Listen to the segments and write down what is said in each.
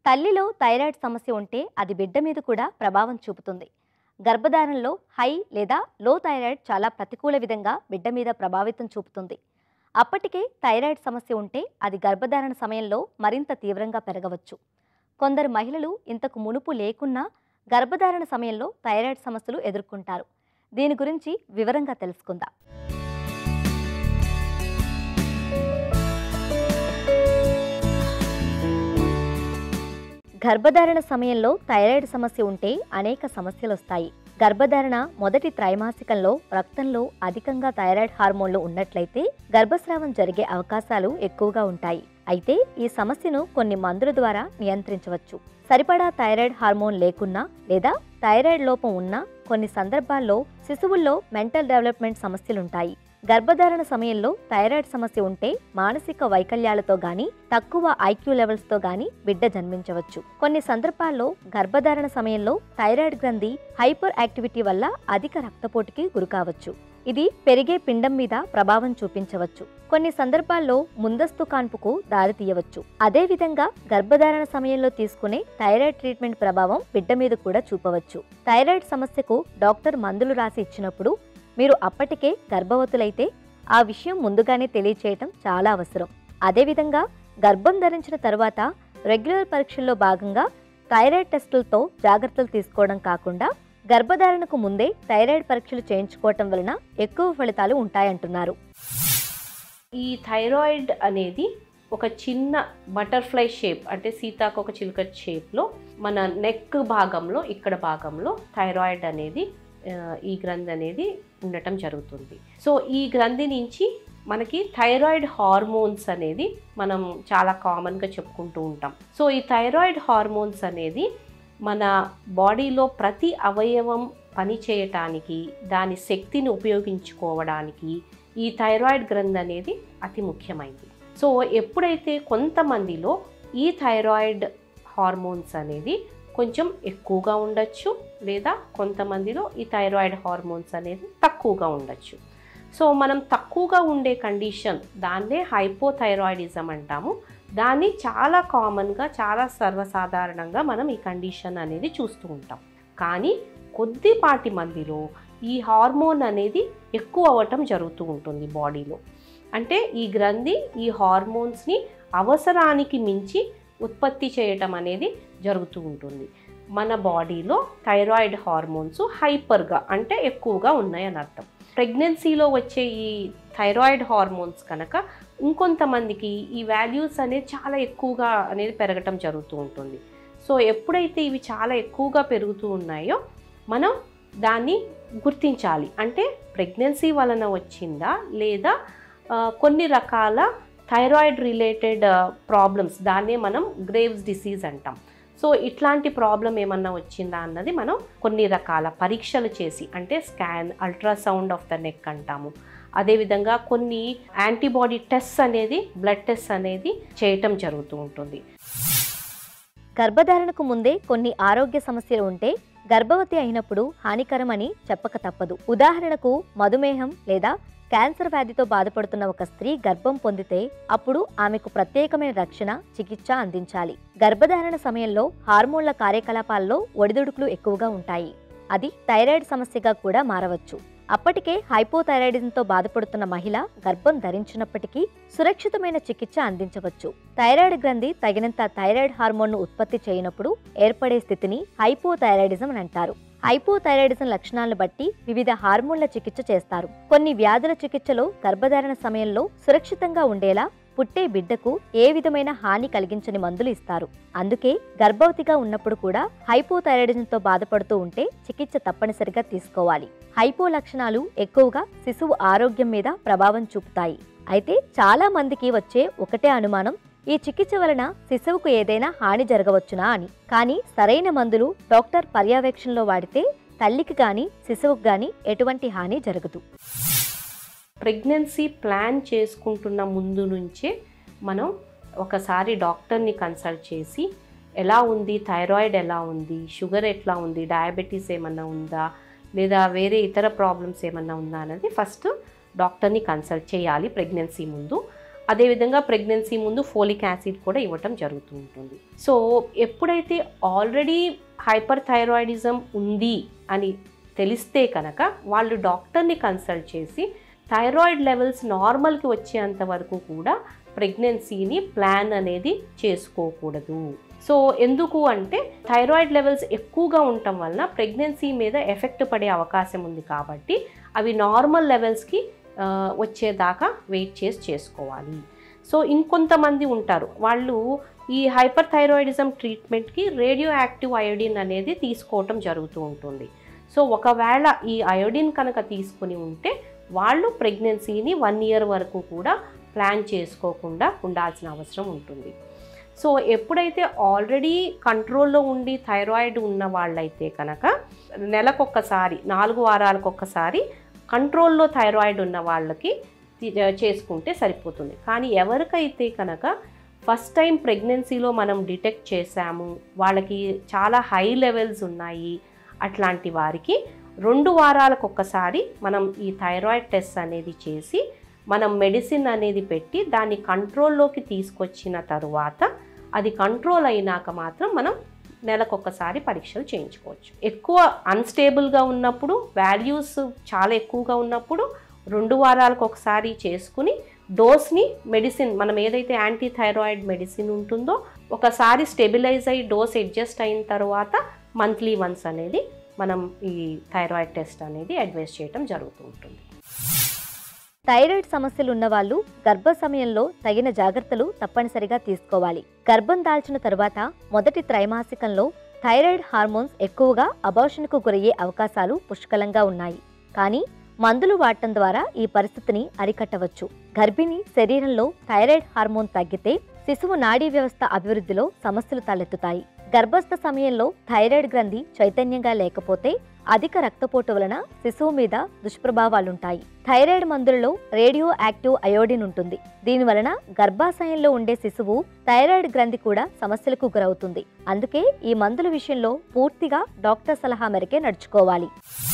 తల్లిలో థైరాయిడ్ సమస్య ఉంటే అది బిడ్డ మీద కూడా ప్రభావం చూపుతుంది గర్భధారణలో హై లేదా లో థైరాయిడ్ చాలా ప్రతికూల విధంగా బిడ్డ మీద ప్రభావితం చూపుతుంది అప్పటికే థైరాయిడ్ సమస్య ఉంటే అది గర్భధారణ సమయంలో మరింత తీవ్రంగా పెరగవచ్చు కొందరు మహిళలు ఇంతకు మునుపు లేకున్నా గర్భధారణ సమయంలో థైరాయిడ్ సమస్యలు ఎదుర్కొంటారు దీని గురించి వివరంగా తెలుసుకుందాం గర్భధారణ సమయంలో థైరాయిడ్ సమస్య ఉంటే అనేక సమస్యలు వస్తాయి గర్భధారణ మొదటి త్రైమాసికంలో రక్తంలో అధికంగా థైరాయిడ్ హార్మోన్లు ఉన్నట్లయితే గర్భస్రావం జరిగే అవకాశాలు ఎక్కువగా ఉంటాయి అయితే ఈ సమస్యను కొన్ని మందుల ద్వారా నియంత్రించవచ్చు సరిపడా థైరాయిడ్ హార్మోన్ లేకున్నా లేదా థైరాయిడ్ లోపం ఉన్నా కొన్ని సందర్భాల్లో శిశువుల్లో మెంటల్ డెవలప్మెంట్ సమస్యలుంటాయి గర్భధారణ సమయంలో థైరాయిడ్ సమస్య ఉంటే మానసిక వైకల్యాలతో గాని తక్కువ ఐక్యూ లెవెల్స్తో గాని బిడ్డ జన్మించవచ్చు కొన్ని సందర్భాల్లో గర్భధారణ సమయంలో థైరాయిడ్ గ్రంథి హైపర్ యాక్టివిటీ వల్ల అధిక రక్తపోటుకి గురికావచ్చు ఇది పెరిగే పిండం మీద ప్రభావం చూపించవచ్చు కొన్ని సందర్భాల్లో ముందస్తు కాన్పుకు దారితీయవచ్చు అదేవిధంగా గర్భధారణ సమయంలో తీసుకునే థైరాయిడ్ ట్రీట్మెంట్ ప్రభావం బిడ్డ మీద కూడా చూపవచ్చు థైరాయిడ్ సమస్యకు డాక్టర్ మందులు రాసి ఇచ్చినప్పుడు మీరు అప్పటికే గర్భవతులైతే ఆ విషయం ముందుగానే తెలియచేయటం చాలా అవసరం అదేవిధంగా గర్భం ధరించిన తరువాత రెగ్యులర్ పరీక్షల్లో భాగంగా థైరాయిడ్ టెస్టులతో జాగ్రత్తలు తీసుకోవడం కాకుండా గర్భధారణకు ముందే థైరాయిడ్ పరీక్షలు చేయించుకోవటం వలన ఎక్కువ ఫలితాలు ఉంటాయంటున్నారు ఈ థైరాయిడ్ అనేది ఒక చిన్న బటర్ఫ్లై షేప్ అంటే సీతాకోక చిలుక షేప్లో మన నెక్ భాగంలో ఇక్కడ భాగంలో థైరాయిడ్ అనేది ఆ, ఈ గ్రంథి అనేది ఉండటం జరుగుతుంది సో ఈ గ్రంథి నుంచి మనకి థైరాయిడ్ హార్మోన్స్ అనేది మనం చాలా కామన్గా చెప్పుకుంటూ ఉంటాం సో ఈ థైరాయిడ్ హార్మోన్స్ అనేది మన బాడీలో ప్రతి అవయవం పని చేయటానికి దాని శక్తిని ఉపయోగించుకోవడానికి ఈ థైరాయిడ్ గ్రంథి అనేది అతి ముఖ్యమైనది సో ఎప్పుడైతే కొంతమందిలో ఈ థైరాయిడ్ హార్మోన్స్ అనేది కొంచెం ఎక్కువగా ఉండొచ్చు లేదా కొంతమందిలో ఈ థైరాయిడ్ హార్మోన్స్ అనేది తక్కువగా ఉండొచ్చు సో మనం తక్కువగా ఉండే కండిషన్ దాన్నే హైపోథైరాయిడిజం అంటాము దాన్ని చాలా కామన్గా చాలా సర్వసాధారణంగా మనం ఈ కండిషన్ అనేది చూస్తూ ఉంటాం కానీ కొద్దిపాటి మందిలో ఈ హార్మోన్ అనేది ఎక్కువ అవ్వటం జరుగుతూ ఉంటుంది బాడీలో అంటే ఈ గ్రంథి ఈ హార్మోన్స్ని అవసరానికి మించి ఉత్పత్తి చేయటం అనేది జరుగుతూ ఉంటుంది మన బాడీలో థైరాయిడ్ హార్మోన్స్ హైపర్గా అంటే ఎక్కువగా ఉన్నాయని అర్థం ప్రెగ్నెన్సీలో వచ్చే ఈ థైరాయిడ్ హార్మోన్స్ కనుక ఇంకొంతమందికి ఈ వాల్యూస్ అనేది చాలా ఎక్కువగా అనేది పెరగటం జరుగుతూ ఉంటుంది సో ఎప్పుడైతే ఇవి చాలా ఎక్కువగా పెరుగుతూ ఉన్నాయో మనం దాన్ని గుర్తించాలి అంటే ప్రెగ్నెన్సీ వలన వచ్చిందా లేదా ఆ, కొన్ని రకాల థైరాయిడ్ రిలేటెడ్ ప్రాబ్లమ్స్ దాన్నే మనం గ్రేవ్స్ డిసీజ్ అంటాం సో ఇట్లాంటి ప్రాబ్లం ఏమన్నా వచ్చిందా అన్నది మనం కొన్ని రకాల పరీక్షలు చేసి అంటే scan ultrasound of the neck అంటాము అదేవిధంగా కొన్ని యాంటీబాడీ టెస్ట్ అనేది బ్లడ్ టెస్ట్ అనేది చేయటం జరుగుతూ ఉంటుంది గర్భధారణకు ముందే కొన్ని ఆరోగ్య సమస్యలు ఉంటే గర్భవతి అయినప్పుడు హానికరమని చెప్పక తప్పదు ఉదాహరణకు మధుమేహం లేదా క్యాన్సర్ వ్యాధితో బాధపడుతున్న ఒక స్త్రీ గర్భం పొందితే అప్పుడు ఆమెకు ప్రత్యేకమైన రక్షణ చికిత్స అందించాలి గర్భధారణ సమయంలో హార్మోన్ల కార్యకలాపాల్లో ఒడిదుడుకులు ఎక్కువగా ఉంటాయి అది థైరాయిడ్ సమస్యగా కూడా మారవచ్చు అప్పటికే హైపోథైరాయిడిజంతో బాధపడుతున్న మహిళ గర్భం ధరించినప్పటికీ సురక్షితమైన చికిత్స అందించవచ్చు థైరాయిడ్ గ్రంథి తగినంత థైరాయిడ్ హార్మోన్ను ఉత్పత్తి చేయనప్పుడు ఏర్పడే స్థితిని హైపోథైరాయిడిజం అని అంటారు హైపోథైరాయిడిజం లక్షణాలను బట్టి వివిధ హార్మోన్ల చికిత్స చేస్తారు కొన్ని వ్యాధుల చికిత్సలో గర్భధారణ సమయంలో సురక్షితంగా ఉండేలా పుట్టే బిడ్డకు ఏ విధమైన హాని కలిగించని మందులు ఇస్తారు అందుకే గర్భవతిగా ఉన్నప్పుడు కూడా హైపోథైరాయిడిజంతో బాధపడుతూ ఉంటే చికిత్స తప్పనిసరిగా తీసుకోవాలి హైపో లక్షణాలు ఎక్కువగా శిశువు ఆరోగ్యం మీద ప్రభావం చూపుతాయి అయితే చాలా మందికి వచ్చే ఒకటే అనుమానం ఈ చికిత్స వలన శిశువుకు ఏదైనా హాని జరగవచ్చునా అని కానీ సరైన మందులు డాక్టర్ పర్యవేక్షణలో వాడితే తల్లికి గాని శిశువుకు గాని ఎటువంటి హాని జరగదు ప్రెగ్నెన్సీ ప్లాన్ చేసుకుంటున్న ముందు నుంచే మనం ఒకసారి డాక్టర్ని కన్సల్ట్ చేసి ఎలా ఉంది థైరాయిడ్ ఎలా ఉంది షుగర్ ఎట్లా ఉంది డయాబెటీస్ ఏమన్నా ఉందా లేదా వేరే ఇతర ప్రాబ్లమ్స్ ఏమన్నా ఉందా అనేది ఫస్ట్ డాక్టర్ని కన్సల్ట్ చేయాలి ప్రెగ్నెన్సీ ముందు అదేవిధంగా ప్రెగ్నెన్సీ ముందు ఫోలిక్ యాసిడ్ కూడా ఇవ్వటం జరుగుతూ ఉంటుంది సో ఎప్పుడైతే ఆల్రెడీ హైపర్ థైరాయిడిజం ఉంది అని తెలిస్తే కనుక వాళ్ళు డాక్టర్ని కన్సల్ట్ చేసి థైరాయిడ్ లెవెల్స్ నార్మల్కి వచ్చేంత వరకు కూడా ప్రెగ్నెన్సీని ప్లాన్ అనేది చేసుకోకూడదు సో ఎందుకు అంటే థైరాయిడ్ లెవెల్స్ ఎక్కువగా ఉండటం వలన ప్రెగ్నెన్సీ మీద ఎఫెక్ట్ పడే అవకాశం ఉంది కాబట్టి అవి నార్మల్ లెవెల్స్కి ఆ, వచ్చేదాకా వెయిట్ చేసి చేసుకోవాలి సో ఇంకొంతమంది ఉంటారు వాళ్ళు ఈ హైపర్ థైరాయిడిజం ట్రీట్మెంట్కి రేడియో యాక్టివ్ అయోడిన్ అనేది తీసుకోవటం జరుగుతూ ఉంటుంది సో ఒకవేళ ఈ అయోడిన్ కనుక తీసుకుని ఉంటే వాళ్ళు ప్రెగ్నెన్సీని వన్ ఇయర్ వరకు కూడా ప్లాన్ చేసుకోకుండా ఉండాల్సిన అవసరం ఉంటుంది సో ఎప్పుడైతే ఆల్రెడీ కంట్రోల్లో ఉండి థైరాయిడ్ ఉన్న వాళ్ళైతే కనుక నెలకొక్కసారి నాలుగు వారాలకు ఒక్కసారి కంట్రోల్లో థైరాయిడ్ ఉన్న వాళ్ళకి తి- చేసుకుంటే సరిపోతుంది కానీ ఎవరికైతే కనుక ఫస్ట్ టైం ప్రెగ్నెన్సీలో మనం డిటెక్ట్ చేశాము వాళ్ళకి చాలా హై లెవెల్స్ ఉన్నాయి అట్లాంటి వారికి రెండు వారాలకు ఒక్కసారి మనం ఈ థైరాయిడ్ టెస్ట్ అనేది చేసి మనం మెడిసిన్ అనేది పెట్టి దాన్ని కంట్రోల్లోకి తీసుకొచ్చిన తరువాత అది కంట్రోల్ అయినాక మాత్రం మనం నెలకొకసారి పరీక్షలు చేయించుకోవచ్చు ఎక్కువ అన్స్టేబుల్గా ఉన్నప్పుడు వాల్యూస్ చాలా ఎక్కువగా ఉన్నప్పుడు రెండు వారాలకు ఒకసారి చేసుకుని డోస్ని మెడిసిన్ మనం ఏదైతే యాంటీ థైరాయిడ్ మెడిసిన్ ఉంటుందో ఒకసారి స్టెబిలైజ్ అయ్యి డోస్ అడ్జస్ట్ అయిన తర్వాత మంత్లీ వన్స్ అనేది మనం ఈ థైరాయిడ్ టెస్ట్ అనేది అడ్వైస్ చేయడం జరుగుతూ ఉంటుంది థైరాయిడ్ సమస్యలు ఉన్న వాళ్ళు గర్భ సమయంలో తగిన జాగ్రత్తలు తప్పనిసరిగా తీసుకోవాలి గర్భం దాల్చిన తరువాత మొదటి త్రైమాసికంలో థైరాయిడ్ హార్మోన్స్ ఎక్కువగా అబార్షన్కు గురయ్యే అవకాశాలు పుష్కలంగా ఉన్నాయి కానీ మందులు వాడటం ద్వారా ఈ పరిస్థితిని అరికట్టవచ్చు గర్భిణి శరీరంలో థైరాయిడ్ హార్మోన్ తగ్గితే శిశువు నాడీ వ్యవస్థ అభివృద్ధిలో సమస్యలు తలెత్తుతాయి గర్భస్థ సమయంలో థైరాయిడ్ గ్రంథి చైతన్యంగా లేకపోతే అధిక రక్తపోటు వలన శిశువు మీద దుష్ప్రభావాలుంటాయి థైరాయిడ్ మందులలో రేడియో యాక్టివ్ అయోడిన్ ఉంటుంది దీని వలన గర్భాశయంలో ఉండే శిశువు థైరాయిడ్ గ్రంథి కూడా సమస్యలకు గురవుతుంది అందుకే ఈ మందుల విషయంలో పూర్తిగా డాక్టర్ సలహా మేరకే నడుచుకోవాలి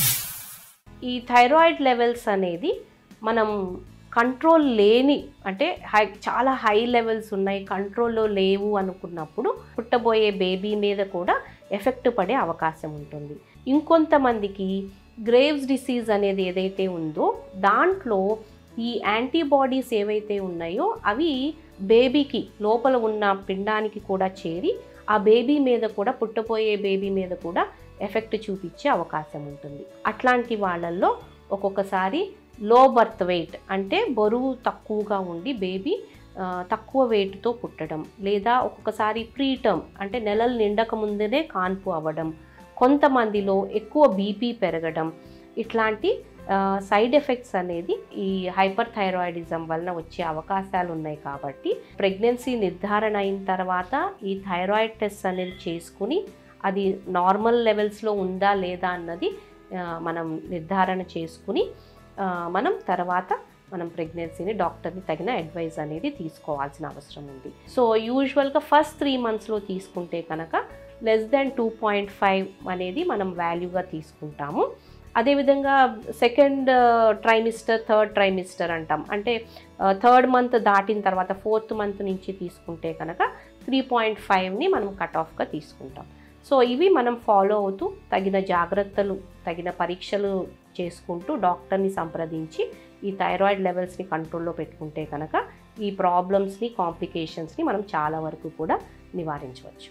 ఈ థైరాయిడ్ లెవెల్స్ అనేది మనం కంట్రోల్ లేని అంటే హై చాలా హై లెవెల్స్ ఉన్నాయి కంట్రోల్లో లేవు అనుకున్నప్పుడు పుట్టబోయే బేబీ మీద కూడా ఎఫెక్ట్ పడే అవకాశం ఉంటుంది ఇంకొంతమందికి గ్రేవ్స్ డిసీజ్ అనేది ఏదైతే ఉందో దాంట్లో ఈ యాంటీబాడీస్ ఏవైతే ఉన్నాయో అవి బేబీకి లోపల ఉన్న పిండానికి కూడా చేరి ఆ బేబీ మీద కూడా పుట్టబోయే బేబీ మీద కూడా ఎఫెక్ట్ చూపించే అవకాశం ఉంటుంది అట్లాంటి వాళ్ళల్లో ఒక్కొక్కసారి లో బర్త్ వెయిట్ అంటే బరువు తక్కువగా ఉండి బేబీ ఆ, తక్కువ వెయిట్తో పుట్టడం లేదా ఒక్కొక్కసారి ప్రీటర్మ్ అంటే నెలలు నిండక ముందునే కాన్పు అవ్వడం కొంతమందిలో ఎక్కువ బీపీ పెరగడం ఇట్లాంటి సైడ్ ఎఫెక్ట్స్ అనేది ఈ హైపర్ థైరాయిడిజం వలన వచ్చే అవకాశాలు ఉన్నాయి కాబట్టి ప్రెగ్నెన్సీ నిర్ధారణ అయిన తర్వాత ఈ థైరాయిడ్ టెస్ట్ అనేది చేసుకుని అది నార్మల్ లెవెల్స్లో ఉందా లేదా అన్నది ఆ, మనం నిర్ధారణ చేసుకుని ఆ, మనం తర్వాత మనం ప్రెగ్నెన్సీని డాక్టర్ని తగిన అడ్వైస్ అనేది తీసుకోవాల్సిన అవసరం ఉంది సో యూజువల్గా ఫస్ట్ త్రీ మంత్స్లో తీసుకుంటే కనుక less than two point five అనేది మనం వాల్యూగా తీసుకుంటాము అదేవిధంగా సెకండ్ ట్రైమిస్టర్ థర్డ్ ట్రైమిస్టర్ అంటాం అంటే థర్డ్ మంత్ దాటిన తర్వాత ఫోర్త్ మంత్ నుంచి తీసుకుంటే కనుక త్రీ పాయింట్ ఫైవ్ని మనం కట్ ఆఫ్గా తీసుకుంటాం సో ఇవి మనం ఫాలో అవుతూ తగిన జాగ్రత్తలు తగిన పరీక్షలు చేసుకుంటూ డాక్టర్ని సంప్రదించి ఈ థైరాయిడ్ లెవెల్స్ని కంట్రోల్లో పెట్టుకుంటే కనుక ఈ ప్రాబ్లమ్స్ని కాంప్లికేషన్స్ని మనం చాలా వరకు కూడా నివారించవచ్చు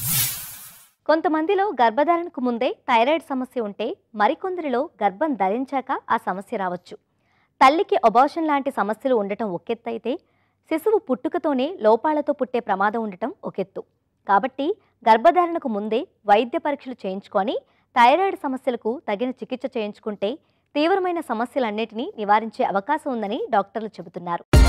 కొంతమందిలో గర్భధారణకు ముందే థైరాయిడ్ సమస్య ఉంటే మరికొందరిలో గర్భం ధరించాక ఆ సమస్య రావచ్చు తల్లికి అబార్షన్ లాంటి సమస్యలు ఉండటం ఒకెత్తైతే శిశువు పుట్టుకతోనే లోపాలతో పుట్టే ప్రమాదం ఉండటం ఒకెత్తు కాబట్టి గర్భధారణకు ముందే వైద్య పరీక్షలు చేయించుకొని థైరాయిడ్ సమస్యలకు తగిన చికిత్స చేయించుకుంటే తీవ్రమైన సమస్యలన్నిటినీ నివారించే అవకాశం ఉందని డాక్టర్లు చెబుతున్నారు